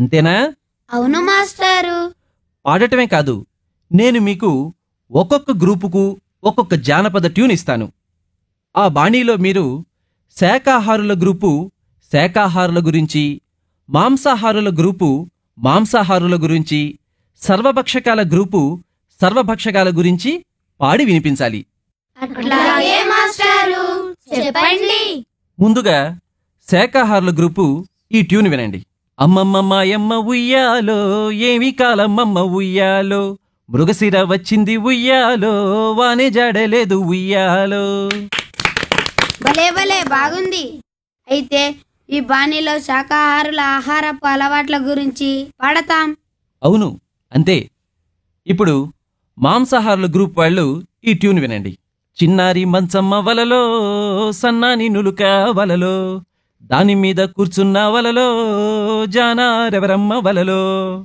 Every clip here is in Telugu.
అంతేనా అవును మాస్టారు పాడటమే కాదు నేను మీకు ఒక్కొక్క గ్రూపుకు ఒక్కొక్క జానపద ట్యూన్ ఇస్తాను ఆ బాణీలో మీరు శాకాహారుల గ్రూపు శాకాహారుల గురించి మాంసాహారుల గ్రూపు మాంసాహారుల గురించి సర్వభక్షకాల గ్రూపు సర్వభక్షకాల గురించి పాడి వినిపించాలి అట్లాగే మాస్టారు చెప్పండి ముందుగా శాకాహారుల గ్రూపు ఈ ట్యూన్ వినండి అమ్మమ్మ ఎమ్మ ఉయ్యాలో ఏమి కాలమ్మమ్మ ఉయ్యాలో మృగశిర వచ్చింది ఉయ్యాలో వానే జాడలేదు ఉయ్యాలో భలే భలే బాగుంది అయితే ఈ బాణీలో శాకాహారుల ఆహారపు అలవాట్ల గురించి పాడతాం అవును అంతే ఇప్పుడు మాంసాహారుల గ్రూప్ వాళ్ళు ఈ ట్యూన్ వినండి చిన్నారి మంచమ్మ వలలో సన్నాని నులుక వలలో దాని మీద కూర్చున్న వలలో జానారెవరమ్మ వలలో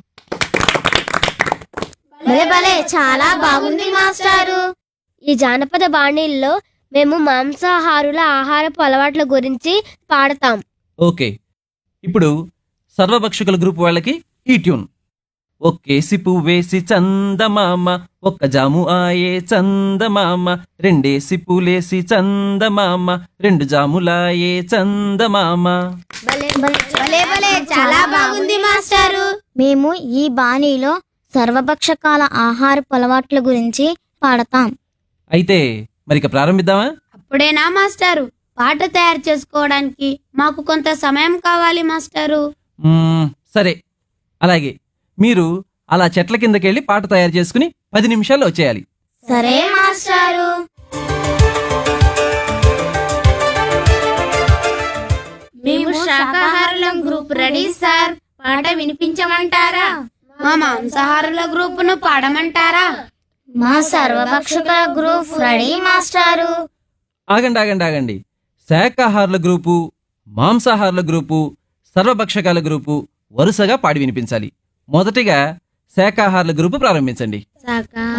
భలే భలే చాలా బాగుంది మాస్టారు ఈ జానపద బాణీల్లో మేము మాంసాహారుల ఆహారపు అలవాట్ల గురించి పాడతాం ఓకే ఇప్పుడు సర్వభక్షకుల గ్రూప్ వాళ్ళకి ఈ ట్యూన్ ఒక్కేసి పువ్వేసి చందమామ ఒక్క జాము ఆయే చందమామ రెండేసి పూలేసి చందమామ రెండు జాములాయే చందమామ భలే భలే చాలా బాగుంది మాస్టారు మేము ఈ బాణీలో సర్వభక్షకాల ఆహారపు అలవాట్ల గురించి పాడతాం అయితే మరిక ప్రారంభిద్దామా అప్పుడేనా మాస్టారు పాట తయారు చేసుకోవడానికి మాకు కొంత సమయం కావాలి మాస్టారు మ్మ్, సరే అలాగే మీరు అలా చెట్ల కిందకెళ్ళి పాట తయారు చేసుకుని పది నిమిషాల్లో వచ్చేయాలి సరే మాస్టారు మేము శాకాహారుల గ్రూప్ రెడీ సార్ పాట వినిపించమంటారా మా మాంసాహారుల గ్రూప్ ను పాడమంటారా మా సర్వభక్షకుల గ్రూప్ రెడీ మాస్టారు ఆగండి ఆగండి ఆగండి శాకాహారుల గ్రూపు మాంసాహారుల గ్రూపు సర్వభక్షకాల గ్రూపు వరుసగా పాడి వినిపించాలి మొదటిగా శాకాహారుల గ్రూపు ప్రారంభించండి శాకాహారుల